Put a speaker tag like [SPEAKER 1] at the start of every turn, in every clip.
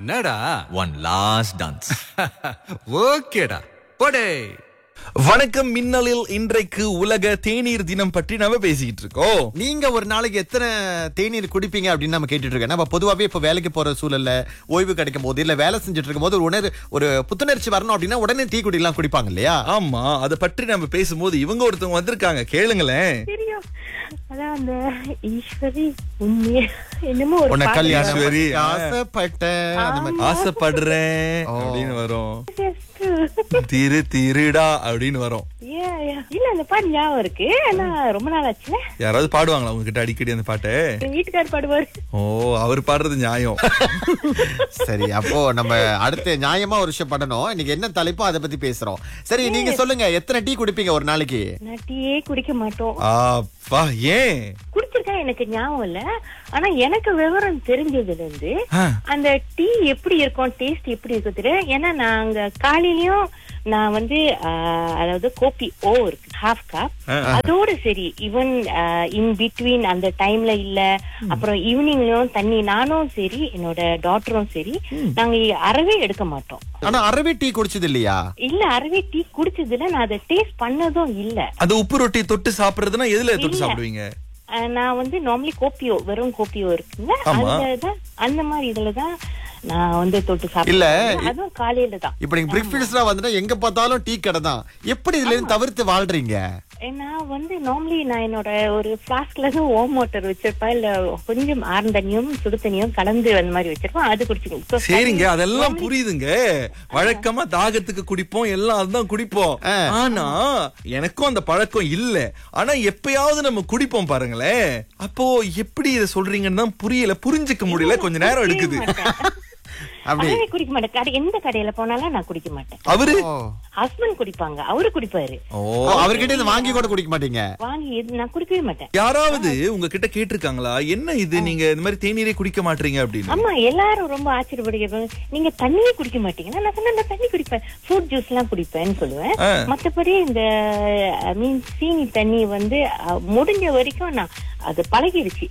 [SPEAKER 1] என்னடா
[SPEAKER 2] one last dance
[SPEAKER 1] ஓகேடா போடே
[SPEAKER 2] வணக்கம் மின்னலில் இன்றைக்கு உலக தேநீர் தினம் பற்றி நாம பேசிக்கிட்டு இருக்கோம்
[SPEAKER 3] நீங்க ஒரு நாளைக்கு எத்தனை தேநீர் குடிப்பீங்க அப்படின்னு நம்ம கேட்டுட்டு இருக்கோம் நம்ம பொதுவாவே இப்ப வேலைக்கு போற சூழல்ல ஓய்வு கிடைக்கும் போது இல்ல வேலை செஞ்சுட்டு இருக்கும் போது ஒரு உணர்வு ஒரு புத்துணர்ச்சி வரணும் அப்படின்னா உடனே டீ குடிலாம் குடிப்பாங்க இல்லையா
[SPEAKER 2] ஆமா அத பற்றி நம்ம பேசும்போது இவங்க ஒருத்தவங்க வந்திருக்காங்க கேளுங்களேன்
[SPEAKER 4] தெரியும் அதான் அந்த ஈஸ்வரி உண்மையா என்னமோ ஒரு
[SPEAKER 3] உன்னை
[SPEAKER 4] பாட்டு
[SPEAKER 3] கல்யாணம்
[SPEAKER 2] ஈஸ்வரி,
[SPEAKER 3] பண்ணி
[SPEAKER 2] ஆ.
[SPEAKER 3] ஆசைப்பட்டேன் அந்த மாதிரி
[SPEAKER 2] ஆசைப்படுறேன்
[SPEAKER 3] ஓ.
[SPEAKER 2] அப்படின்னு வரும்
[SPEAKER 4] Yes, true.
[SPEAKER 2] திரு திருடா அப்படின்னு வரும்
[SPEAKER 4] Yeah, yeah. இல்ல அந்த பாட்டு ஞாபகம் இருக்கு ஆனா ரொம்ப நாள் ஆச்சுல
[SPEAKER 2] யாராவது பாடுவாங்களா உங்ககிட்ட அடிக்கடி அந்த பாட்டை
[SPEAKER 4] என் வீட்டுக்கார் பாடுவாரு
[SPEAKER 2] ஓ அவர் பாடுறது நியாயம்
[SPEAKER 3] சரி அப்போ நம்ம அடுத்து நியாயமா ஒரு விஷயம் பண்ணணும் இன்னைக்கு என்ன தலைப்போ அதை பத்தி பேசுறோம் சரி நீங்க சொல்லுங்க எத்தனை டீ குடிப்பீங்க ஒரு நாளைக்கு
[SPEAKER 4] நான் டீயே குடிக்க மாட்டோம்
[SPEAKER 2] அப்பா ஏன்
[SPEAKER 4] குடிச்சிருக்கா எனக்கு ஞாபகம் இல்ல ஆனா எனக்கு விவரம் தெரிஞ்சதுல இருந்து
[SPEAKER 2] ஆ.
[SPEAKER 4] அந்த டீ எப்படி இருக்கும் டேஸ்ட் எப்படி இருக்கும் தெரியும் ஏன்னா நாங்க காலையிலயும் நான் வந்து ஆஹ், அதாவது கோபி ஓ இருக்கு ஹாஃப் கப்
[SPEAKER 2] ஆ.
[SPEAKER 4] அதோட சரி ஈவன் இன் பிட்வீன் அந்த டைம்ல இல்ல அப்புறம் ஈவினிங்லயும் தண்ணி நானும் சரி என்னோட டாக்டரும் சரி நாங்க அறவே எடுக்க மாட்டோம்
[SPEAKER 3] ஆனா அரவே டீ குடிச்சது இல்லையா
[SPEAKER 4] இல்ல அறவே டீ குடிச்சதுல நான் அதை டேஸ்ட் பண்ணதும் இல்ல
[SPEAKER 2] அந்த உப்பு ரொட்டி தொட்டு சாப்பிடுறதுன்னா எதுல தொட்டு
[SPEAKER 4] இல்ல.
[SPEAKER 2] சாப்பிடுவீங்க
[SPEAKER 4] அஹ் நான் வந்து நார்மலி கோப்பியோ வெறும் கோப்பியோ இருக்குங்க
[SPEAKER 2] ஆமா.
[SPEAKER 4] அதுலதான் அந்த மாதிரி இதுலதான் நான் வந்து தொட்டு
[SPEAKER 3] இல்ல.
[SPEAKER 4] சாப்பிடுவேன் அதுவும் காலையில தான்
[SPEAKER 3] இப்ப நீங்க பிரேக்ஃபாஸ்ட்லாம் வந்துட்டா எங்க பார்த்தாலும் டீ கடை தான் எப்படி இதுல இருந்து தவிர்த்து வாழ்றீங்க
[SPEAKER 4] நான் வந்து நார்மலி நான் என்னோட ஒரு பிளாஸ்க்ல தான் ஓம் வாட்டர் வச்சிருப்பேன் இல்ல கொஞ்சம் ஆர்ந்த தண்ணியும் சுடு தண்ணியும் கலந்து அந்த மாதிரி வச்சிருப்பேன் அது குடிச்சுக்கணும் So,
[SPEAKER 2] சரிங்க
[SPEAKER 4] தண்ணி
[SPEAKER 2] அதெல்லாம்
[SPEAKER 4] normally-
[SPEAKER 2] புரியுதுங்க வழக்கமா தாகத்துக்கு குடிப்போம் எல்லாம் அதுதான் குடிப்போம்
[SPEAKER 3] ஆ.
[SPEAKER 2] ஆனா எனக்கும் அந்த பழக்கம் இல்ல ஆனா எப்பயாவது நம்ம குடிப்போம் பாருங்களேன் அப்போ எப்படி இத சொல்றீங்கன்னு தான் புரியல புரிஞ்சுக்க முடியல கொஞ்ச நேரம் எடுக்குது
[SPEAKER 3] அப்படி
[SPEAKER 4] அறவே குடிக்க மாட்டேன் கடை எந்த கடையில போனாலும் நான் குடிக்க மாட்டேன்
[SPEAKER 2] அவரு
[SPEAKER 3] ஓ.
[SPEAKER 4] ஹஸ்பண்ட் குடிப்பாங்க அவரு குடிப்பாரு
[SPEAKER 2] ஓ
[SPEAKER 3] ஓ, அவர்கிட்ட இருந்து வாங்கி கூட குடிக்க மாட்டீங்க
[SPEAKER 4] வாங்கி எது- நான் குடிக்கவே மாட்டேன்
[SPEAKER 2] யாராவது உங்ககிட்ட கேட்டிருக்காங்களா என்ன இது நீங்க இந்த மாதிரி தேநீரே குடிக்க மாட்டீங்க அப்படின்னு
[SPEAKER 4] ஆமா எல்லாரும் ரொம்ப ஆச்சரியப்படுகிறது நீங்க தண்ணியே குடிக்க மாட்டீங்கன்னா நான் சொன்னேன் நான் தண்ணி குடிப்பேன் ஃப்ரூட் ஜூஸ் எல்லாம் குடிப்பேன்னு சொல்லுவேன்
[SPEAKER 2] ஆ.
[SPEAKER 4] மத்தபடி இந்த மீன் சீனி தண்ணி வந்து அஹ், முடிஞ்ச வரைக்கும் நான் அது பழகிடுச்சு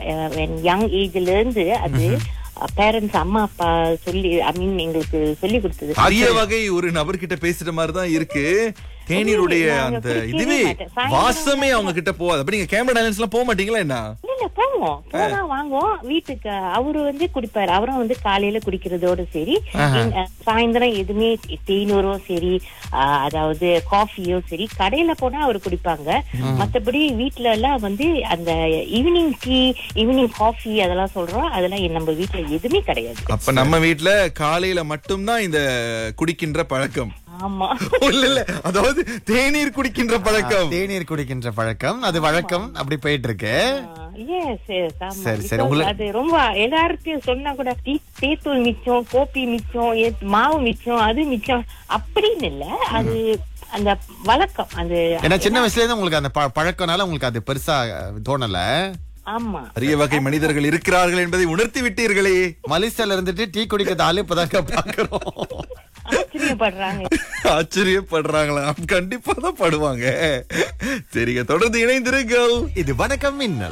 [SPEAKER 4] யங் ஏஜ்ல இருந்து அது பேரண்ட்ஸ் அம்மா அப்பா சொல்லி ஐ மீன் எங்களுக்கு சொல்லி கொடுத்தது
[SPEAKER 2] அரிய வகை ஒரு நபர்கிட்ட பேசுற மாதிரி தான் இருக்கு தேநீருடைய
[SPEAKER 4] நாங்க
[SPEAKER 2] அந்த
[SPEAKER 4] குடிக்கவே
[SPEAKER 2] இதுவே
[SPEAKER 4] மாட்டோம். சாயந்தரம்
[SPEAKER 2] வாசமே அவங்க கிட்ட போகாது அப்ப நீங்க கேமரா டைலன்ஸ் எல்லாம் போக மாட்டீங்களா என்ன
[SPEAKER 4] இல்ல இல்ல போவோம் போனா வாங்குவோம் வீட்டுக்கு அவரு வந்து குடிப்பாரு அவரும் வந்து காலையில குடிக்கிறதோட சரி இந்த சாயந்தரம் எதுவுமே தேநூறோ சரி ஆஹ், அதாவது காஃபியோ சரி கடையில போனா அவரு குடிப்பாங்க மத்தபடி வீட்ல எல்லாம் வந்து அந்த ஈவினிங் டீ ஈவினிங் காஃபி அதெல்லாம் சொல்றோம் அதெல்லாம் நம்ம வீட்ல எதுவுமே கிடையாது
[SPEAKER 2] அப்ப நம்ம வீட்ல காலையில மட்டும்தான் இந்த குடிக்கின்ற பழக்கம்
[SPEAKER 4] ஆமா
[SPEAKER 2] இல்ல இல்ல அதாவது தேநீர் குடிக்கின்ற பழக்கம்
[SPEAKER 3] தேநீர் குடிக்கின்ற பழக்கம் அது வழக்கம் அப்படி போயிட்டு இருக்கு
[SPEAKER 4] எஸ் எஸ் ஆமா
[SPEAKER 3] சரி, சரி,
[SPEAKER 4] Because
[SPEAKER 3] உங்களுக்கு-
[SPEAKER 4] அது ரொம்ப எல்லாருக்கும் சொன்னா கூட டீ தேத்தூள் மிச்சம் கோப்பி மிச்சம் எ- மாவு மிச்சம் அது மிச்சம் அப்படின்னு இல்ல அது அந்த வழக்கம் அது
[SPEAKER 3] ஏன்னா சின்ன வயசுல இருந்து உங்களுக்கு அந்த ப- பழக்கம்னால உங்களுக்கு அது பெருசா அஹ், தோணல
[SPEAKER 4] ஆமா
[SPEAKER 2] அரிய வகை மனிதர்கள் இருக்கிறார்கள் என்பதை உணர்த்தி விட்டீர்களே
[SPEAKER 3] மலேசியால இருந்துட்டு டீ குடிக்கிறது ஆளு இப்பதாங்க பாக்குறோம்
[SPEAKER 4] ஆச்சரியப்படுறாங்க
[SPEAKER 2] ஆச்சரியப்படுறாங்களா கண்டிப்பா தான் படுவாங்க சரிங்க தொடர்ந்து இணைந்திருங்கள்
[SPEAKER 3] இது வணக்கம் மின்னல்